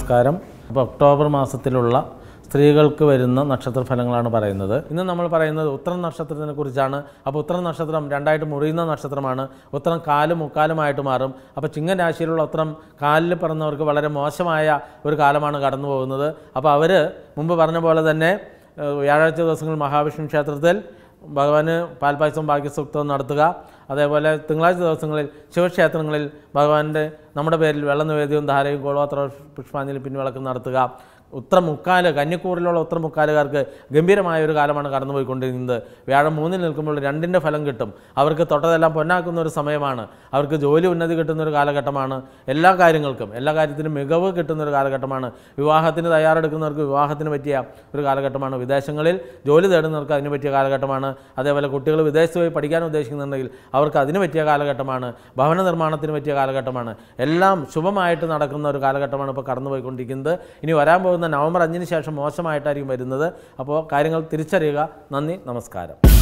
നമസ്കാരം അപ്പോൾ ഒക്ടോബർ മാസത്തിലുള്ള സ്ത്രീകൾക്ക് വരുന്ന നക്ഷത്ര ഫലങ്ങളാണ് പറയുന്നത് ഇന്ന് നമ്മൾ പറയുന്നത് ഉത്തരം നക്ഷത്രത്തിനെ കുറിച്ചാണ് അപ്പോൾ ഉത്തരം നക്ഷത്രം രണ്ടായിട്ട് മുറിയുന്ന നക്ഷത്രമാണ് ഉത്തരം കാലും മുക്കാലുമായിട്ട് മാറും അപ്പോൾ ചിങ്ങൻ രാശിയിലുള്ള ഉത്തരം കാലിൽ പിറന്നവർക്ക് വളരെ മോശമായ ഒരു കാലമാണ് കടന്നു പോകുന്നത് അപ്പോൾ അവർ മുമ്പ് പറഞ്ഞ പോലെ തന്നെ ഏഹ്, വ്യാഴാഴ്ച ദിവസങ്ങളിൽ മഹാവിഷ്ണു ക്ഷേത്രത്തിൽ ഭഗവാന് പാൽപ്പായസവും ഭാഗ്യസൂക്തവും നടത്തുക അതേപോലെ തിങ്കളാഴ്ച ദിവസങ്ങളിൽ ശിവക്ഷേത്രങ്ങളിൽ ഭഗവാന്റെ നമ്മുടെ പേരിൽ വെള്ള നിവേദ്യവും ധാരയും ഗോളോത്ര പുഷ്പാഞ്ജലി പിൻവിളക്കം നടത്തുക ഉത്തര മുക്കാല് കന്നിക്കൂറിലുള്ള ഉത്തര മുക്കാലുകാർക്ക് ഗംഭീരമായ ഒരു കാലമാണ് കടന്നുപോയിക്കൊണ്ടിരിക്കുന്നത് വ്യാഴം മൂന്നിൽ നിൽക്കുമ്പോൾ രണ്ടിൻ്റെ ഫലം കിട്ടും അവർക്ക് തൊട്ടതെല്ലാം പൊന്നാക്കുന്ന ഒരു സമയമാണ് അവർക്ക് ജോലി ഉന്നതി കിട്ടുന്ന ഒരു കാലഘട്ടമാണ് എല്ലാ കാര്യങ്ങൾക്കും എല്ലാ കാര്യത്തിനും മികവ് കിട്ടുന്ന ഒരു കാലഘട്ടമാണ് വിവാഹത്തിന് തയ്യാറെടുക്കുന്നവർക്ക് വിവാഹത്തിന് പറ്റിയ ഒരു കാലഘട്ടമാണ് വിദേശങ്ങളിൽ ജോലി തേടുന്നവർക്ക് അതിന് പറ്റിയ കാലഘട്ടമാണ് അതേപോലെ കുട്ടികൾ വിദേശത്ത് പോയി പഠിക്കാൻ ഉദ്ദേശിക്കുന്നുണ്ടെങ്കിൽ അവർക്ക് അതിന് പറ്റിയ കാലഘട്ടമാണ് ഭവന നിർമ്മാണത്തിന് പറ്റിയ കാലഘട്ടമാണ് എല്ലാം ശുഭമായിട്ട് നടക്കുന്ന ഒരു കാലഘട്ടമാണ് ഇപ്പോൾ കടന്നുപോയിക്കൊണ്ടിരിക്കുന്നത് ഇനി വരാൻ പോകുന്ന നവംബർ അഞ്ചിന് ശേഷം മോശമായിട്ടായിരിക്കും വരുന്നത് അപ്പോൾ കാര്യങ്ങൾ തിരിച്ചറിയുക നന്ദി നമസ്കാരം